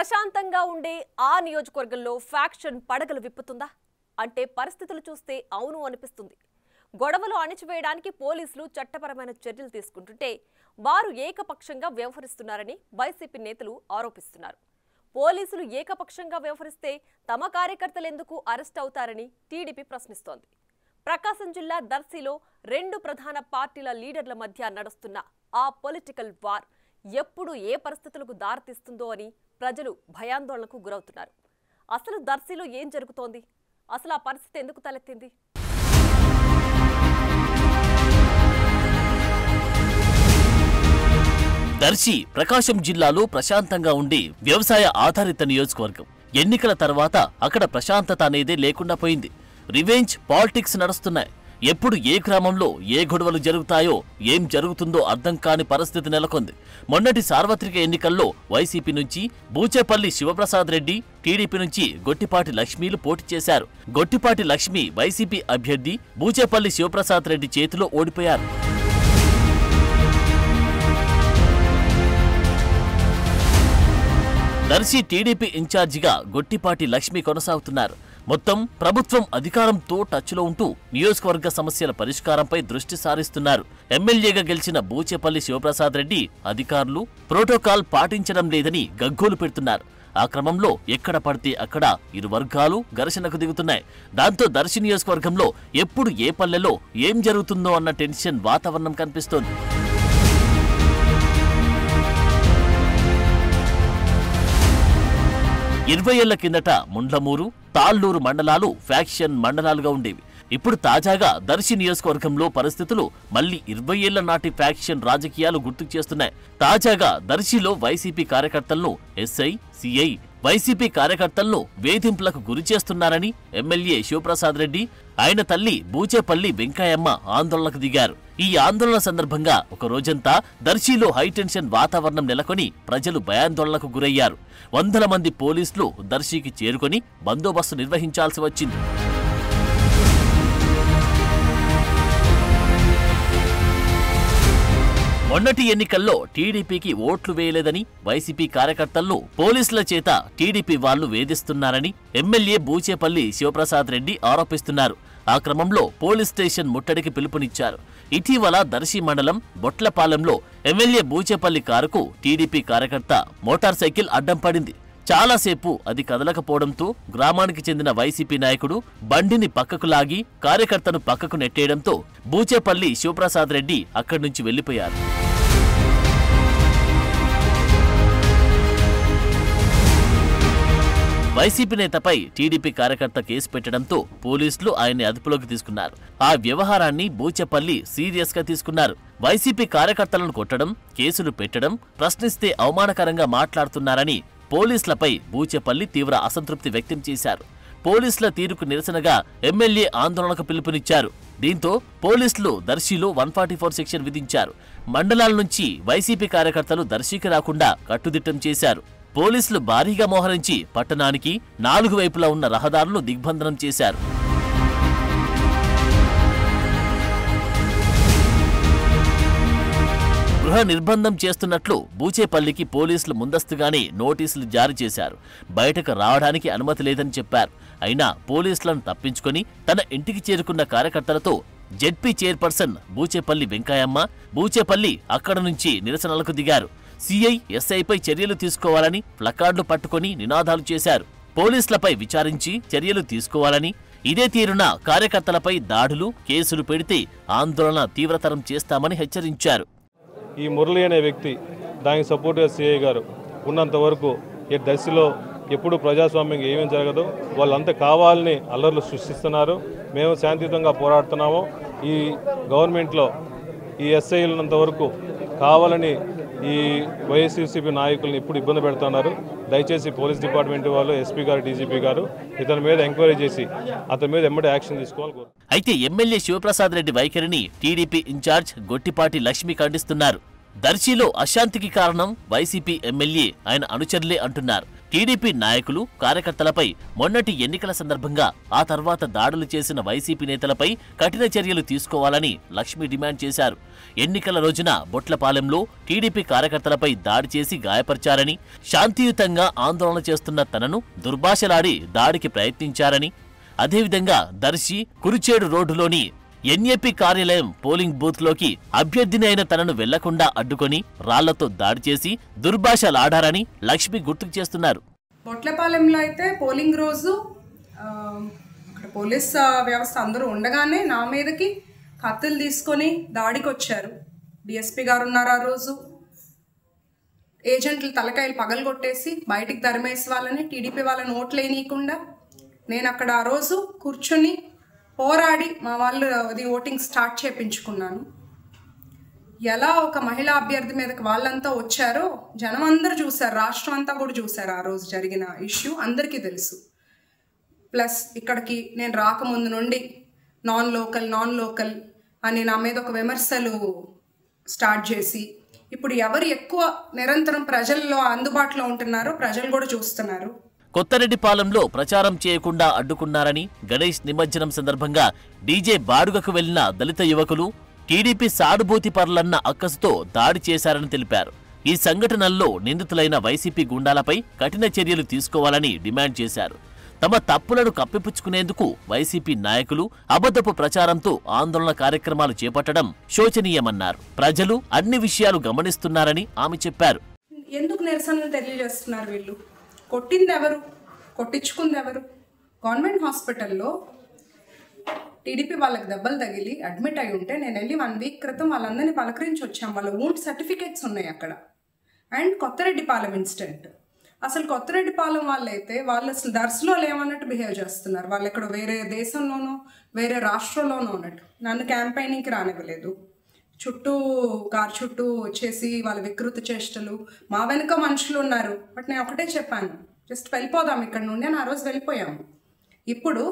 ప్రశాంతంగా ఉండే ఆ నియోజకవర్గంలో ఫ్యాక్షన్ పడగలు విప్పుతుందా అంటే పరిస్థితులు చూస్తే అవును అనిపిస్తుంది గొడవలు అణిచివేయడానికి పోలీసులు చట్టపరమైన చర్యలు తీసుకుంటుంటే వారు ఏకపక్షంగా వ్యవహరిస్తున్నారని వైసీపీ నేతలు ఆరోపిస్తున్నారు పోలీసులు ఏకపక్షంగా వ్యవహరిస్తే తమ కార్యకర్తలు ఎందుకు అరెస్ట్ అవుతారని టీడీపీ ప్రశ్నిస్తోంది ప్రకాశం జిల్లా దర్శిలో రెండు ప్రధాన పార్టీల లీడర్ల మధ్య నడుస్తున్న ఆ పొలిటికల్ వార్ ఎప్పుడు ఏ పరిస్థితులకు దారితీస్తుందో అని ప్రజలు భయాందోళనకు గురవుతున్నారు అసలు దర్శిలో ఏం జరుగుతోంది అసలు ఆ పరిస్థితి ఎందుకు తలెత్తింది దర్శి ప్రకాశం జిల్లాలో ప్రశాంతంగా ఉండి వ్యవసాయ ఆధారిత నియోజకవర్గం ఎన్నికల తర్వాత అక్కడ ప్రశాంతత అనేదే లేకుండా పోయింది రివెంజ్ పాలిటిక్స్ నడుస్తున్నాయి ఎప్పుడు ఏ గ్రామంలో ఏ గొడవలు జరుగుతాయో ఏం జరుగుతుందో అర్థం కాని పరిస్థితి నెలకొంది మొన్నటి సార్వత్రిక ఎన్నికల్లో వైసీపీ నుంచి బూచేపల్లి శివప్రసాద్ రెడ్డి టీడీపీ నుంచి గొట్టిపాటి లక్ష్మీలు పోటీ చేశారు గొట్టిపాటి లక్ష్మి వైసీపీ అభ్యర్థి బూచేపల్లి శివప్రసాద్ రెడ్డి చేతిలో ఓడిపోయారు దర్శి టీడీపీ ఇన్ఛార్జిగా గొట్టిపాటి లక్ష్మి కొనసాగుతున్నారు మొత్తం ప్రభుత్వం అధికారంతో టచ్లో ఉంటూ నియోజకవర్గ సమస్యల పరిష్కారంపై దృష్టి సారిస్తున్నారు ఎమ్మెల్యేగా గెలిచిన బూచేపల్లి శివప్రసాద్ రెడ్డి అధికారులు ప్రోటోకాల్ పాటించడం లేదని గగ్గోలు పెడుతున్నారు ఆ క్రమంలో ఎక్కడ పడితే అక్కడ ఇరు వర్గాలు ఘర్షణకు దిగుతున్నాయి దాంతో దర్శి నియోజకవర్గంలో ఎప్పుడు ఏ పల్లెలో ఏం జరుగుతుందో అన్న టెన్షన్ వాతావరణం కనిపిస్తోంది ఇరవై ఏళ్ల కిందట ముండ్లమూరు తాళ్లూరు మండలాలు ఫ్యాక్షన్ మండలాలుగా ఉండేవి ఇప్పుడు తాజాగా దర్శి నియోజకవర్గంలో పరిస్థితులు మళ్లీ ఇరవై ఏళ్ల నాటి ఫ్యాక్షన్ రాజకీయాలు గుర్తుకు చేస్తున్నాయి తాజాగా దర్శిలో వైసీపీ కార్యకర్తలను ఎస్ఐ సిఐ వైసీపీ కార్యకర్తలను వేధింపులకు గురి చేస్తున్నారని ఎమ్మెల్యే శివప్రసాద్ రెడ్డి ఆయన తల్లి బూచేపల్లి వెంకయ్యమ్మ ఆందోళనకు దిగారు ఈ ఆందోళన సందర్భంగా ఒక రోజంతా దర్శిలో హైటెన్షన్ వాతావరణం నెలకొని ప్రజలు భయాందోళనకు గురయ్యారు వందల మంది పోలీసులు దర్శికి చేరుకొని బందోబస్తు నిర్వహించాల్సి వచ్చింది మొన్నటి ఎన్నికల్లో టీడీపీకి ఓట్లు వేయలేదని వైసీపీ కార్యకర్తలను పోలీసుల చేత టీడీపీ వాళ్లు వేధిస్తున్నారని ఎమ్మెల్యే బూచేపల్లి శివప్రసాద్ రెడ్డి ఆరోపిస్తున్నారు ఆ క్రమంలో పోలీస్ స్టేషన్ ముట్టడికి పిలుపునిచ్చారు ఇటీవల దర్శి మండలం బొట్లపాలెంలో ఎమ్మెల్యే బూచేపల్లి కారుకు టీడీపీ కార్యకర్త మోటార్ సైకిల్ అడ్డం పడింది చాలాసేపు అది కదలకపోవడంతో గ్రామానికి చెందిన వైసీపీ నాయకుడు బండిని పక్కకు లాగి కార్యకర్తను పక్కకు నెట్టేయడంతో బూచేపల్లి శివప్రసాద్ రెడ్డి అక్కడి నుంచి వెళ్లిపోయారు వైసీపీ నేతపై టీడీపీ కార్యకర్త కేసు పెట్టడంతో పోలీసులు ఆయన్ని అదుపులోకి తీసుకున్నారు ఆ వ్యవహారాన్ని బూచెపల్లి సీరియస్ గా తీసుకున్నారు వైసీపీ కార్యకర్తలను కొట్టడం కేసులు పెట్టడం ప్రశ్నిస్తే అవమానకరంగా మాట్లాడుతున్నారని పోలీసులపై బూచెపల్లి తీవ్ర అసంతృప్తి వ్యక్తం చేశారు పోలీసుల తీరుకు నిరసనగా ఎమ్మెల్యే ఆందోళనకు పిలుపునిచ్చారు దీంతో పోలీసులు దర్శిలో వన్ ఫార్టీ ఫోర్ సెక్షన్ విధించారు మండలాల నుంచి వైసీపీ కార్యకర్తలు దర్శికి రాకుండా కట్టుదిట్టం చేశారు పోలీసులు భారీగా మోహరించి పట్టణానికి నాలుగు వైపులా ఉన్న రహదారులను దిగ్బంధనం చేశారు గృహ నిర్బంధం చేస్తున్నట్లు బూచేపల్లికి పోలీసులు ముందస్తుగానే నోటీసులు జారీ చేశారు బయటకు రావడానికి అనుమతి లేదని చెప్పారు అయినా పోలీసులను తప్పించుకొని తన ఇంటికి చేరుకున్న కార్యకర్తలతో జెడ్పీ చైర్పర్సన్ బూచేపల్లి వెంకయ్యమ్మ బూచేపల్లి అక్కడ నుంచి నిరసనలకు దిగారు సిఐ ఎస్ఐపై చర్యలు తీసుకోవాలని ప్లకార్డులు పట్టుకొని నినాదాలు చేశారు పోలీసులపై విచారించి చర్యలు తీసుకోవాలని ఇదే తీరున కార్యకర్తలపై దాడులు కేసులు పెడితే ఆందోళన తీవ్రతరం చేస్తామని హెచ్చరించారు ఈ మురళి అనే వ్యక్తి దానికి సపోర్ట్గా సిఐ గారు ఉన్నంత వరకు ఈ దశలో ఎప్పుడు ప్రజాస్వామ్యం ఏమేం జరగదు వాళ్ళంతా కావాలని అల్లర్లు సృష్టిస్తున్నారు మేము శాంతియుతంగా పోరాడుతున్నాము ఈ గవర్నమెంట్లో ఈ ఎస్ఐలంత వరకు కావాలని ఈ వైఎస్సీసీపీ నాయకులను ఇప్పుడు ఇబ్బంది పెడుతున్నారు దయచేసి పోలీస్ డిపార్ట్మెంట్ వాళ్ళు ఎస్పీ గారు డీజీపీ గారు ఇతని మీద ఎంక్వైరీ చేసి అతని మీద ఎమ్మటి యాక్షన్ తీసుకోవాలి కోరు అయితే ఎమ్మెల్యే శివప్రసాద్ రెడ్డి వైఖరిని టీడీపీ ఇన్ఛార్జ్ గొట్టిపాటి లక్ష్మి ఖండిస్తున్నారు దర్శిలో అశాంతికి కారణం వైసీపీ ఎమ్మెల్యే ఆయన అనుచరులే అంటున్నారు టీడీపీ నాయకులు కార్యకర్తలపై మొన్నటి ఎన్నికల సందర్భంగా ఆ తర్వాత దాడులు చేసిన వైసీపీ నేతలపై కఠిన చర్యలు తీసుకోవాలని లక్ష్మి డిమాండ్ చేశారు ఎన్నికల రోజున బొట్లపాలెంలో టీడీపీ కార్యకర్తలపై దాడి చేసి గాయపరిచారని శాంతియుతంగా ఆందోళన చేస్తున్న తనను దుర్భాషలాడి దాడికి ప్రయత్నించారని అదేవిధంగా దర్శి కురిచేడు రోడ్డులోని ఎన్ఏపీ కార్యాలయం పోలింగ్ బూత్ లోకి అభ్యర్థిని అయిన తనను వెళ్లకుండా అడ్డుకొని రాళ్లతో దాడి చేసి దుర్భాషలాడారని లక్ష్మి గుర్తుకు చేస్తున్నారు బొట్లపాలెంలో అయితే పోలింగ్ రోజు ఆ, అక్కడ పోలీస్ ఆ, వ్యవస్థ అందరూ ఉండగానే నా మీదకి కత్తులు తీసుకొని దాడికి వచ్చారు డిఎస్పీ గారు ఉన్నారు ఆ రోజు ఏజెంట్లు తలకాయలు పగలగొట్టేసి బయటికి తరిమేసి వాళ్ళని టీడీపీ వాళ్ళని ఓట్లు వేయనీయకుండా నేను అక్కడ ఆ రోజు కూర్చొని పోరాడి మా వాళ్ళు అది ఓటింగ్ స్టార్ట్ చేయించుకున్నాను ఎలా ఒక మహిళా అభ్యర్థి మీదకి వాళ్ళంతా వచ్చారో జనం అందరూ చూశారు రాష్ట్రం అంతా కూడా చూశారు ఆ రోజు జరిగిన ఇష్యూ అందరికీ తెలుసు ప్లస్ ఇక్కడికి నేను రాకముందు నుండి నాన్ లోకల్ నాన్ లోకల్ అని నా మీద ఒక విమర్శలు స్టార్ట్ చేసి ఇప్పుడు ఎవరు ఎక్కువ నిరంతరం ప్రజల్లో అందుబాటులో ఉంటున్నారో ప్రజలు కూడా చూస్తున్నారు కొత్తరెడ్డిపాలెంలో ప్రచారం చేయకుండా అడ్డుకున్నారని గణేష్ నిమజ్జనం సందర్భంగా డీజే బాడుగకు వెళ్లిన దళిత యువకులు టీడీపీ సాడుబూతి పరులన్న అక్కసుతో దాడి చేశారని తెలిపారు ఈ సంఘటనల్లో నిందితులైన వైసీపీ గుండాలపై కఠిన చర్యలు తీసుకోవాలని డిమాండ్ చేశారు తమ తప్పులను కప్పిపుచ్చుకునేందుకు వైసీపీ నాయకులు అబద్ధపు ప్రచారంతో ఆందోళన కార్యక్రమాలు చేపట్టడం శోచనీయమన్నారు ప్రజలు అన్ని విషయాలు గమనిస్తున్నారని ఆమె చెప్పారు ఎందుకు నిరసనలు తెలియజేస్తున్నారు వీళ్ళు కొట్టింది ఎవరు కొట్టించుకుంది ఎవరు గవర్నమెంట్ హాస్పిటల్లో టీడీపీ వాళ్ళకి దెబ్బలు తగిలి అడ్మిట్ అయి ఉంటే నేను వెళ్ళి వన్ వీక్ క్రితం వాళ్ళందరినీ పలకరించి వచ్చాం వాళ్ళ ఊంట్ సర్టిఫికేట్స్ ఉన్నాయి అక్కడ అండ్ కొత్తరెడ్డిపాలెం ఇన్సిడెంట్ అసలు కొత్తరెడ్డిపాలెం వాళ్ళైతే వాళ్ళు అసలు దర్శలో లేవన్నట్టు బిహేవ్ చేస్తున్నారు వాళ్ళు ఇక్కడ వేరే దేశంలోనో వేరే రాష్ట్రంలోనో ఉన్నట్టు నన్ను క్యాంపెయినింగ్కి రానివ్వలేదు చుట్టూ కార్ చుట్టూ వచ్చేసి వాళ్ళ వికృత చేష్టలు మా వెనుక మనుషులు ఉన్నారు బట్ నేను ఒకటే చెప్పాను జస్ట్ వెళ్ళిపోదాం ఇక్కడ నుండి అని ఆ రోజు వెళ్ళిపోయాము ఇప్పుడు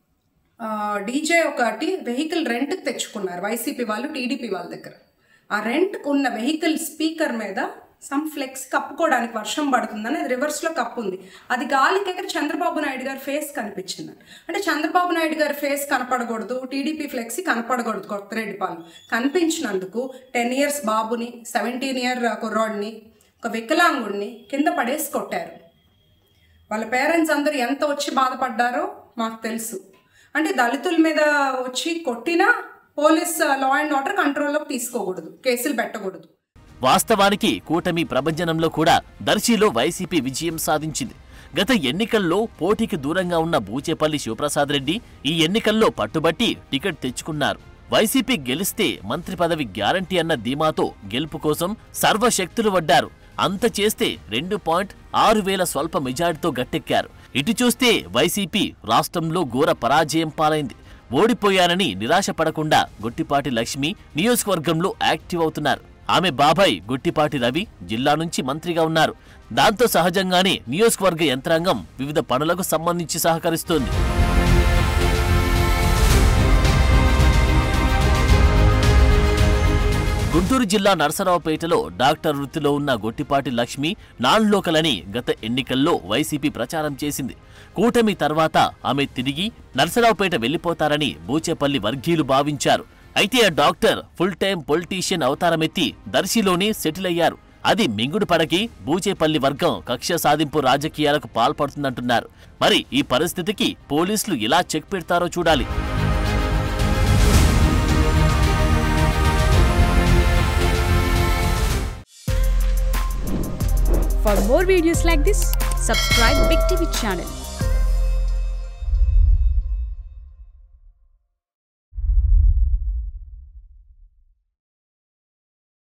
డీజే ఒకటి వెహికల్ రెంట్కి తెచ్చుకున్నారు వైసీపీ వాళ్ళు టీడీపీ వాళ్ళ దగ్గర ఆ రెంట్కి ఉన్న వెహికల్ స్పీకర్ మీద సమ్ ఫ్లెక్స్ కప్పుకోవడానికి వర్షం పడుతుందని అది రివర్స్లో కప్పు ఉంది అది గాలికి ఎక్కడ చంద్రబాబు నాయుడు గారి ఫేస్ కనిపించింది అంటే చంద్రబాబు నాయుడు గారి ఫేస్ కనపడకూడదు టీడీపీ ఫ్లెక్సీ కనపడకూడదు కొత్తరెడ్డిపాలెం కనిపించినందుకు టెన్ ఇయర్స్ బాబుని సెవెంటీన్ ఇయర్ కుర్రాడిని ఒక వికలాంగుడిని కింద పడేసి కొట్టారు వాళ్ళ పేరెంట్స్ అందరూ ఎంత వచ్చి బాధపడ్డారో మాకు తెలుసు అంటే దళితుల మీద వచ్చి కొట్టినా పోలీస్ లా అండ్ ఆర్డర్ కంట్రోల్లోకి తీసుకోకూడదు కేసులు పెట్టకూడదు వాస్తవానికి కూటమి ప్రభంజనంలో కూడా దర్శిలో వైసీపీ విజయం సాధించింది గత ఎన్నికల్లో పోటీకి దూరంగా ఉన్న బూచేపల్లి శివప్రసాద్ రెడ్డి ఈ ఎన్నికల్లో పట్టుబట్టి టికెట్ తెచ్చుకున్నారు వైసీపీ గెలిస్తే మంత్రి పదవి గ్యారంటీ అన్న ధీమాతో గెలుపు కోసం సర్వశక్తులు వడ్డారు అంత చేస్తే రెండు పాయింట్ ఆరు వేల స్వల్ప మెజార్టీతో గట్టెక్కారు ఇటు చూస్తే వైసీపీ రాష్ట్రంలో ఘోర పరాజయం పాలైంది ఓడిపోయానని నిరాశ పడకుండా గొట్టిపాటి లక్ష్మి నియోజకవర్గంలో యాక్టివ్ అవుతున్నారు ఆమె బాబాయ్ గుట్టిపాటి రవి జిల్లా నుంచి మంత్రిగా ఉన్నారు దాంతో సహజంగానే నియోజకవర్గ యంత్రాంగం వివిధ పనులకు సంబంధించి సహకరిస్తోంది గుంటూరు జిల్లా నరసరావుపేటలో డాక్టర్ వృత్తిలో ఉన్న గొట్టిపాటి లక్ష్మి నాన్ లోకల్ అని గత ఎన్నికల్లో వైసీపీ ప్రచారం చేసింది కూటమి తర్వాత ఆమె తిరిగి నరసరావుపేట వెళ్లిపోతారని బూచేపల్లి వర్గీయులు భావించారు అయితే ఆ డాక్టర్ ఫుల్ టైం పొలిటీషియన్ అవతారమెత్తి దర్శిలోనే సెటిల్ అయ్యారు అది మింగుడు పడకి బూచేపల్లి వర్గం కక్ష సాధింపు రాజకీయాలకు పాల్పడుతుందంటున్నారు మరి ఈ పరిస్థితికి పోలీసులు ఎలా చెక్ పెడతారో చూడాలి For more videos like this, subscribe Big TV channel